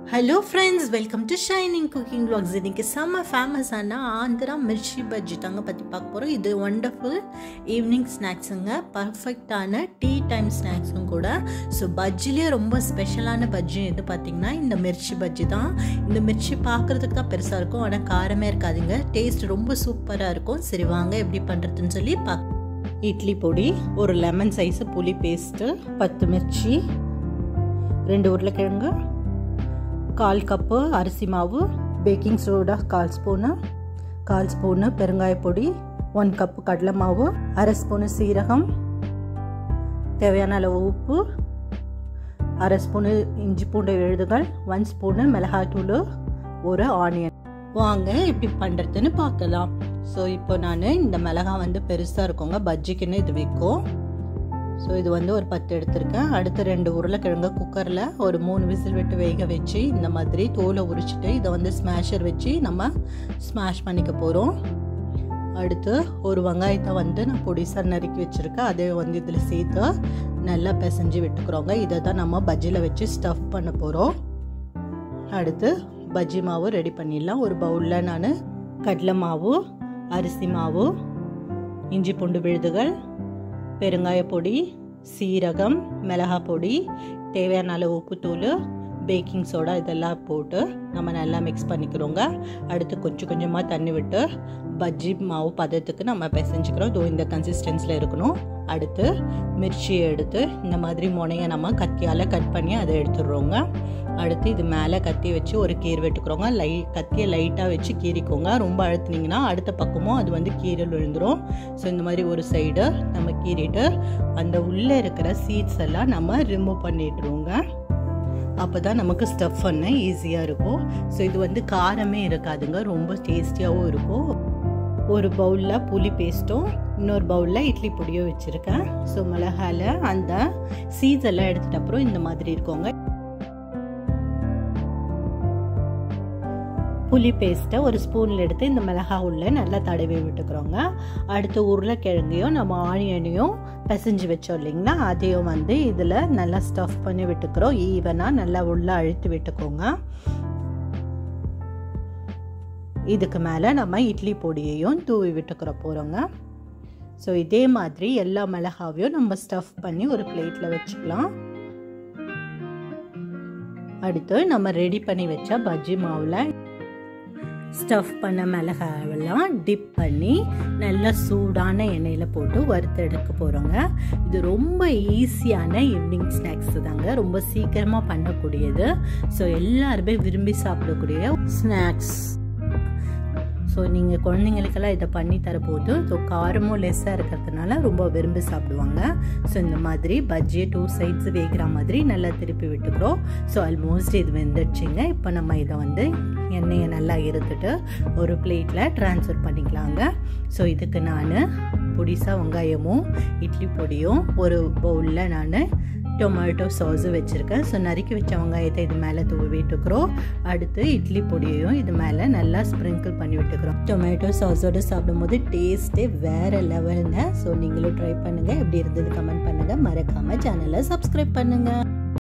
hello friends welcome to shining cooking vlogs இன்னைக்கு செம்ம ஃபேமஸான ஆந்திரா மிர்ச்சி பஜ்ஜி தாங்க பற்றி பார்க்க போகிறோம் இது ஒண்டர்ஃபுல் ஈவினிங் ஸ்நாக்ஸுங்க பர்ஃபெக்டான டீ டைம் ஸ்நாக்ஸும் கூட ஸோ பஜ்ஜிலே ரொம்ப ஸ்பெஷலான பஜ்ஜி எது பார்த்திங்கன்னா இந்த மிர்ச்சி பஜ்ஜி தான் இந்த மிர்ச்சி பார்க்குறதுக்கு தான் பெருசாக இருக்கும் ஆனால் காரமே இருக்காதுங்க டேஸ்ட் ரொம்ப சூப்பராக இருக்கும் சரி வாங்க எப்படி பண்ணுறதுன்னு சொல்லி பார்க்க இட்லி பொடி ஒரு லெமன் சைஸு புளி பேஸ்ட்டு பத்து மிர்ச்சி ரெண்டு உருளைக்கிழங்கு கால் கப்பு அரிசி மாவு பேக்கிங் சோடா கால் ஸ்பூனு கால் ஸ்பூனு பெருங்காய பொடி ஒன் கப்பு கடலை மாவு அரை ஸ்பூனு சீரகம் தேவையான அளவு உப்பு அரை ஸ்பூனு இஞ்சி பூண்டு விழுதுகள் ஒன் ஸ்பூனு மிளகாய்த்தூள் ஒரு ஆனியன் வாங்க எப்படி பண்ணுறதுன்னு பார்க்கலாம் ஸோ இப்போ நான் இந்த மிளகாய் வந்து பெருசாக இருக்குங்க பஜ்ஜிக்குன்னு இது விற்கும் ஸோ இது வந்து ஒரு பத்து எடுத்திருக்கேன் அடுத்து ரெண்டு உருளைக்கிழங்கு குக்கரில் ஒரு மூணு விசில் விட்டு வேக வச்சு இந்த மாதிரி தோலை உரிச்சிட்டு இதை வந்து ஸ்மாஷர் வச்சு நம்ம ஸ்மாஷ் பண்ணிக்க போகிறோம் அடுத்து ஒரு வெங்காயத்தை வந்து நான் பொடிசாக நறுக்கி வச்சுருக்கேன் அதே வந்து இதில் சேர்த்து நல்லா பிசைஞ்சு விட்டுக்கிறோங்க இதை தான் நம்ம பஜ்ஜியில் வச்சு ஸ்டஃப் பண்ண போகிறோம் அடுத்து பஜ்ஜி மாவு ரெடி பண்ணிடலாம் ஒரு பவுலில் நான் கடலை மாவு அரிசி மாவு இஞ்சி பூண்டு விழுதுகள் பெருங்காய பொடி சீரகம் மிளகாய் பொடி தேவையான அளவு உப்புத்தூள் பேக்கிங் சோடா இதெல்லாம் போட்டு நம்ம நல்லா மிக்ஸ் பண்ணிக்கிறோங்க அடுத்து கொஞ்சம் கொஞ்சமாக தண்ணி விட்டு பஜ்ஜி மாவு பதத்துக்கு நம்ம பிசைஞ்சிக்கிறோம் இதோ இந்த கன்சிஸ்டன்ஸில் இருக்கணும் அடுத்து மிர்ச்சியை எடுத்து இந்த மாதிரி முனையை நம்ம கத்தியால் கட் பண்ணி அதை எடுத்துடுறோங்க அடுத்து இது மேலே கத்தி வச்சு ஒரு கீர் வெட்டுக்கிறோங்க லை கத்தியை லைட்டாக வச்சு கீறிக்கோங்க ரொம்ப அழுத்துனீங்கன்னா அடுத்த பக்கமும் அது வந்து கீரல் விழுந்துடும் ஸோ இந்த மாதிரி ஒரு சைடு நம்ம கீறிட்டு அந்த உள்ளே இருக்கிற சீட்ஸ் எல்லாம் நம்ம ரிமூவ் பண்ணிட்டுருவோங்க அப்போ தான் நமக்கு ஸ்டஃப் பண்ண ஈஸியாக இருக்கும் ஸோ இது வந்து காரமே இருக்காதுங்க ரொம்ப டேஸ்டியாகவும் இருக்கும் ஒரு பவுலில் புளி பேஸ்ட்டும் இன்னொரு பவுலில் இட்லி பொடியும் வச்சுருக்கேன் ஸோ மிளகாயில் அந்த சீட்ஸ் எல்லாம் எடுத்துகிட்ட அப்புறம் இந்த மாதிரி இருக்கோங்க புளி பேஸ்ட்டை ஒரு ஸ்பூனில் எடுத்து இந்த மிளகா உள்ள நல்லா தடவி விட்டுக்கிறோங்க அடுத்து உருளைக்கிழங்கையும் நம்ம ஆனியனையும் பிசைஞ்சு வச்சோம் இல்லைங்களா அதையும் வந்து இதில் நல்லா ஸ்டஃப் பண்ணி விட்டுக்கிறோம் ஈவனாக நல்லா உள்ளே அழுத்தி விட்டுக்கோங்க இதுக்கு மேலே நம்ம இட்லி பொடியையும் தூவி விட்டுக்கிற போகிறோங்க ஸோ இதே மாதிரி எல்லா மிளகாவையும் நம்ம ஸ்டஃப் பண்ணி ஒரு பிளேட்டில் வச்சுக்கலாம் அடுத்து நம்ம ரெடி பண்ணி வச்ச பஜ்ஜி மாவில் ஸ்டஃப் பண்ண மிளகாவெல்லாம் டிப் பண்ணி நல்லா சூடான எண்ணெயில் போட்டு வறுத்தெடுக்க போகிறோங்க இது ரொம்ப ஈஸியான ஈவினிங் ஸ்நாக்ஸ் தாங்க ரொம்ப சீக்கிரமாக பண்ணக்கூடியது ஸோ எல்லாருமே விரும்பி சாப்பிடக்கூடிய ஸ்நாக்ஸ் ஸோ நீங்கள் குழந்தைங்களுக்கெல்லாம் இதை பண்ணி தரபோது ஸோ காரமும் லெஸ்ஸாக இருக்கிறதுனால ரொம்ப விரும்பி சாப்பிடுவாங்க ஸோ இந்த மாதிரி பஜ்ஜியை டூ சைட்ஸ் வேகிற மாதிரி நல்லா திருப்பி விட்டுக்கிறோம் ஸோ ஆல்மோஸ்ட் இது வெந்துடுச்சிங்க இப்போ நம்ம இதை வந்து எண்ணெயை நல்லா இருத்துட்டு ஒரு பிளேட்டில் ட்ரான்ஸ்ஃபர் பண்ணிக்கலாங்க ஸோ இதுக்கு நான் பொடிசாக வெங்காயமும் இட்லி பொடியும் ஒரு பவுலில் நான் டொமேட்டோ சாஸும் வச்சுருக்கேன் ஸோ நறுக்கி வச்ச வெங்காயத்தை இது மேலே தூவி விட்டுக்கிறோம் அடுத்து இட்லி பொடியையும் இது மேலே நல்லா ஸ்ப்ரிங்கிள் பண்ணி விட்டுக்கிறோம் டொமேட்டோ சாஸோடு சாப்பிடும்போது டேஸ்ட்டே வேறு லெவலுங்க ஸோ நீங்களும் ட்ரை பண்ணுங்கள் எப்படி இருந்தது கமெண்ட் பண்ணுங்கள் மறக்காமல் சேனலை சப்ஸ்கிரைப் பண்ணுங்கள்